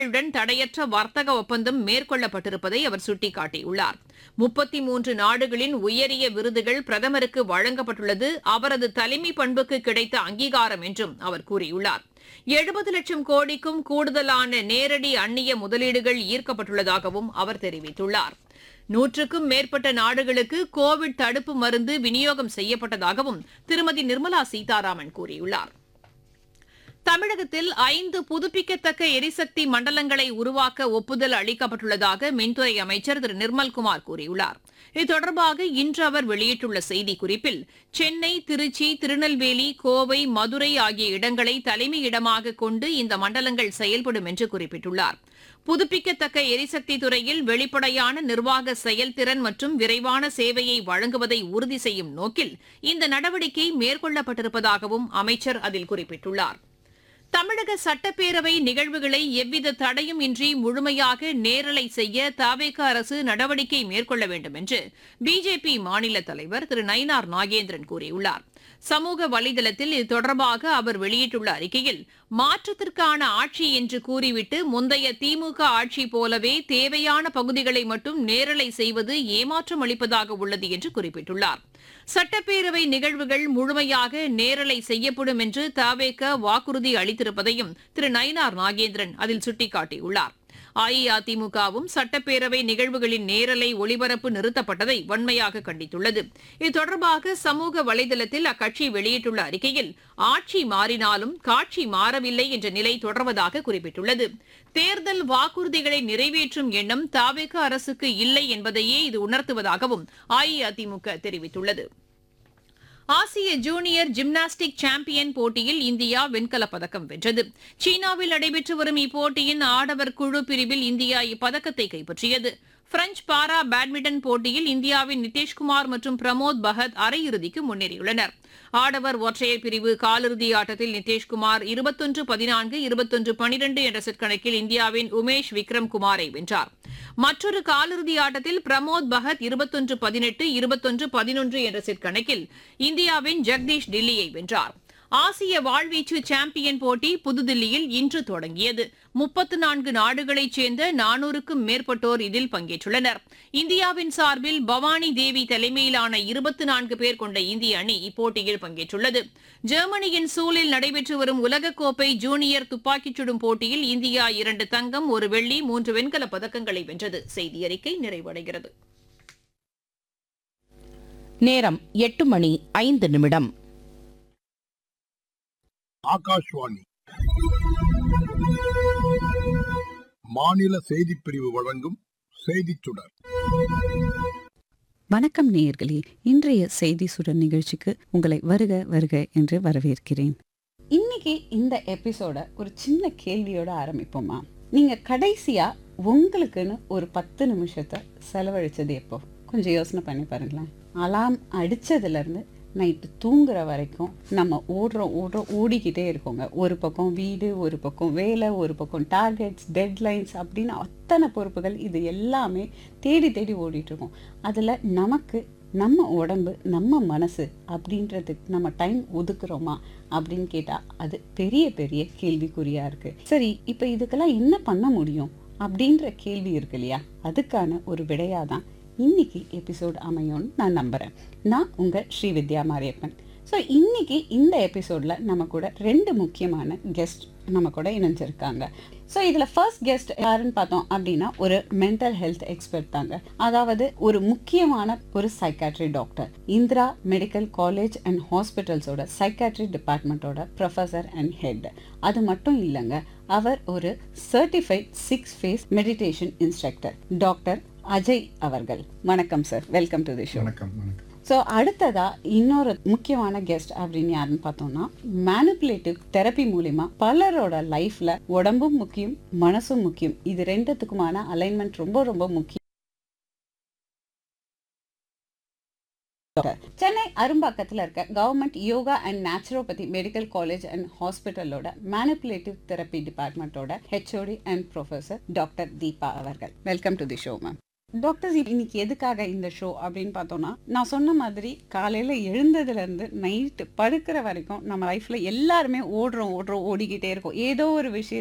உடன் தடையற்ற வர்த்தக ஒப்பந்தம் மேற்கொள்ளப்பட்டிருப்பதை அவர் சுட்டிக்காட்டியுள்ளார் முப்பத்தி மூன்று நாடுகளின் உயரிய விருதுகள் பிரதமருக்கு வழங்கப்பட்டுள்ளது அவரது தலைமை பண்புக்கு கிடைத்த அங்கீகாரம் என்றும் அவர் கூறியுள்ளார் எழுபது லட்சம் கோடிக்கும் கூடுதலான நேரடி அந்நிய முதலீடுகள் ஈர்க்கப்பட்டுள்ளதாகவும் அவர் தெரிவித்துள்ளார் நூற்றுக்கும் மேற்பட்ட நாடுகளுக்கு கோவிட் தடுப்பு மருந்து விநியோகம் செய்யப்பட்டதாகவும் திருமதி நிர்மலா சீதாராமன் கூறியுள்ளார் தமிழகத்தில் ஐந்து புதுப்பிக்கத்தக்க எரிசக்தி மண்டலங்களை உருவாக்க ஒப்புதல் அளிக்கப்பட்டுள்ளதாக மின்துறை அமைச்சர் திரு நிர்மல்குமார் கூறியுள்ளார் இது தொடர்பாக இன்று அவர் வெளியிட்டுள்ள செய்திக்குறிப்பில் சென்னை திருச்சி திருநெல்வேலி கோவை மதுரை ஆகிய இடங்களை தலைமையிடமாக கொண்டு இந்த மண்டலங்கள் செயல்படும் என்று குறிப்பிட்டுள்ளார் புதுப்பிக்கத்தக்க எரிசக்தி துறையில் வெளிப்படையான நிர்வாக செயல்திறன் மற்றும் விரைவான சேவையை வழங்குவதை உறுதி செய்யும் நோக்கில் இந்த நடவடிக்கை மேற்கொள்ளப்பட்டிருப்பதாகவும் அமைச்சர் அதில் குறிப்பிட்டுள்ளார் தமிழக சட்டப்பேரவை நிகழ்வுகளை எவ்வித தடையும் இன்றி முழுமையாக நேரலை செய்ய தாவேக அரசு நடவடிக்கை மேற்கொள்ள வேண்டும் என்று பிஜேபி மாநில தலைவர் திரு நயினார் நாகேந்திரன் கூறியுள்ளார் சமூக வலைதளத்தில் இது தொடர்பாக அவர் வெளியிட்டுள்ள அறிக்கையில் மாற்றத்திற்கான ஆட்சி என்று கூறிவிட்டு முந்தைய திமுக ஆட்சி போலவே தேவையான பகுதிகளை மட்டும் நேரலை செய்வது ஏமாற்றம் அளிப்பதாக உள்ளது என்று குறிப்பிட்டுள்ளார் சட்டப்பேரவை நிகழ்வுகள் முழுமையாக நேரலை செய்யப்படும் என்று தவேக வாக்குறுதி அளித்திருப்பதையும் திரு நயினார் நாகேந்திரன் அதில் சுட்டிக்காட்டியுள்ளார் அஇஅதிமுகவும் சட்டப்பேரவை நிகழ்வுகளின் நேரலை ஒளிபரப்பு நிறுத்தப்பட்டதை வன்மையாக கண்டித்துள்ளது இது தொடர்பாக சமூக வலைதளத்தில் அக்கட்சி வெளியிட்டுள்ள அறிக்கையில் ஆட்சி மாறினாலும் காட்சி மாறவில்லை என்ற நிலை தொடர்வதாக குறிப்பிட்டுள்ளது தேர்தல் வாக்குறுதிகளை நிறைவேற்றும் எண்ணம் தாவேக அரசுக்கு இல்லை என்பதையே இது உணர்த்துவதாகவும் அஇஅதிமுக தெரிவித்துள்ளது ஆசிய ஜூனியர் ஜிம்னாஸ்டிக் சாம்பியன் போட்டியில் இந்தியா வெண்கலப் பதக்கம் வென்றது சீனாவில் நடைபெற்று வரும் இப்போட்டியின் ஆடவர் குழு பிரிவில் இந்தியா இப்பதக்கத்தை கைப்பற்றியது பிரெஞ்ச் பாரா பேட்மிண்டன் போட்டியில் இந்தியாவின் நிதிஷ்குமார் மற்றும் பிரமோத் பகத் அரையிறுதிக்கு முன்னேறியுள்ளனர் ஆடவர் ஒற்றையர் பிரிவு காலிறுதி ஆட்டத்தில் நிதிஷ்குமார் இருபத்தொன்று பதினான்கு இருபத்தொன்று பனிரெண்டு என்ற செட் கணக்கில் இந்தியாவின் உமேஷ் விக்ரம் குமாரை வென்றார் மற்றொரு காலிறுதி ஆட்டத்தில் பிரமோத் பகத் இருபத்தொன்று பதினெட்டு இருபத்தொன்று பதினொன்று என்ற செட் கணக்கில் இந்தியாவின் ஜெகதீஷ் டில்லியை வென்றார் ஆசிய வாழ்வீச்சு சாம்பியன் போட்டி புதுதில்லியில் இன்று தொடங்கியது முப்பத்து நான்கு நாடுகளைச் சேர்ந்த நானூறுக்கும் மேற்பட்டோர் இதில் பங்கேற்றுள்ளனர் இந்தியாவின் சார்பில் பவானி தேவி தலைமையிலான இருபத்தி நான்கு பேர் கொண்ட இந்திய அணி இப்போட்டியில் பங்கேற்றுள்ளது ஜெர்மனியின் சூலில் நடைபெற்று வரும் உலகக்கோப்பை ஜூனியர் துப்பாக்கிச் சுடும் போட்டியில் இந்தியா இரண்டு தங்கம் ஒரு வெள்ளி மூன்று வெண்கலப் பதக்கங்களை வென்றது செய்தி அறிக்கை நிறைவடைகிறது நேரம் எட்டு மணி ஐந்து நிமிடம் ஆகாஷ்வாணி மாநில செய்திப் பிரிவு வழங்கும் செய்திச் சுடர் வணக்கம் நேயர்களே இன்றைய செய்தி சுடர் நிகழ்ச்சிக்கு உங்களை வருக வருக என்று வரவேற்கிறேன் இன்னைக்கு இந்த எபிசோட ஒரு சின்ன கேள்வியோட ஆரம்பிப்போமா நீங்க கடைசியா உங்களுக்குன்னு ஒரு பத்து நிமிஷத்தை செலவழிச்சது எப்போ கொஞ்சம் யோசனை பண்ணி பாருங்களேன் அலாம் அடிச்சதுல இருந்து நைட்டு தூங்குற வரைக்கும் நம்ம ஓடுறோம் ஓடுறோம் ஓடிக்கிட்டே இருக்கோங்க ஒரு பக்கம் வீடு ஒரு பக்கம் வேலை ஒரு பக்கம் டார்கெட்ஸ் டெட்லைன்ஸ் அப்படின்னு அத்தனை பொறுப்புகள் இது எல்லாமே தேடி தேடி ஓடிட்டு இருக்கோம் அதில் நமக்கு நம்ம உடம்பு நம்ம மனசு அப்படின்றதுக்கு நம்ம டைம் ஒதுக்குறோமா அப்படின்னு கேட்டால் அது பெரிய பெரிய கேள்விக்குறியாக இருக்குது சரி இப்போ இதுக்கெல்லாம் என்ன பண்ண முடியும் அப்படின்ற கேள்வி இருக்கு இல்லையா அதுக்கான ஒரு விடையாக தான் இன்னைக்கு எபிசோட் அமையும்னு நான் நம்புகிறேன் நான் உங்கள் ஸ்ரீ வித்யா மாரியப்பன் ஸோ இன்னைக்கு இந்த எபிசோடில் நம்ம கூட ரெண்டு முக்கியமான கெஸ்ட் நம்ம கூட இணைஞ்சிருக்காங்க ஸோ இதில் ஃபர்ஸ்ட் கெஸ்ட் யாருன்னு பார்த்தோம் அப்படின்னா ஒரு மென்டல் ஹெல்த் எக்ஸ்பர்ட் தாங்க அதாவது ஒரு முக்கியமான ஒரு psychiatry doctor Indira medical college and ஹாஸ்பிட்டல்ஸோட சைக்காட்ரி டிபார்ட்மெண்ட்டோட ப்ரொஃபஸர் அண்ட் ஹெட் அது மட்டும் இல்லைங்க அவர் ஒரு certified six phase meditation instructor doctor Ajay அவர்கள் வணக்கம் sir welcome to the show வணக்கம் வணக்கம் ஸோ அடுத்ததா இன்னொரு முக்கியமான கெஸ்ட் அப்படின்னு யாருன்னு பார்த்தோம்னா மேனிப்புலேட்டிவ் தெரப்பி மூலிமா பலரோட லைஃப்ல உடம்பும் முக்கியம் மனசும் முக்கியம் இது ரெண்டுத்துக்குமான அலைன்மெண்ட் ரொம்ப ரொம்ப முக்கியம் சென்னை அரும்பாக்கத்தில் இருக்க government yoga and naturopathy medical college and ஹாஸ்பிட்டலோட மேனிப்புலேட்டிவ் தெரப்பி டிபார்ட்மெண்ட்டோட HOD and professor doctor Deepa அவர்கள் welcome to the show ma'am doctor இன்னைக்கு எதுக்காக இந்த ஷோ அப்படின்னு பார்த்தோம்னா நான் சொன்ன மாதிரி காலையில் எழுந்ததுலேருந்து நைட்டு படுக்கிற வரைக்கும் நம்ம லைஃப்பில் எல்லாருமே ஓடுறோம் ஓடுறோம் ஓடிக்கிட்டே இருக்கோம் ஏதோ ஒரு விஷயம்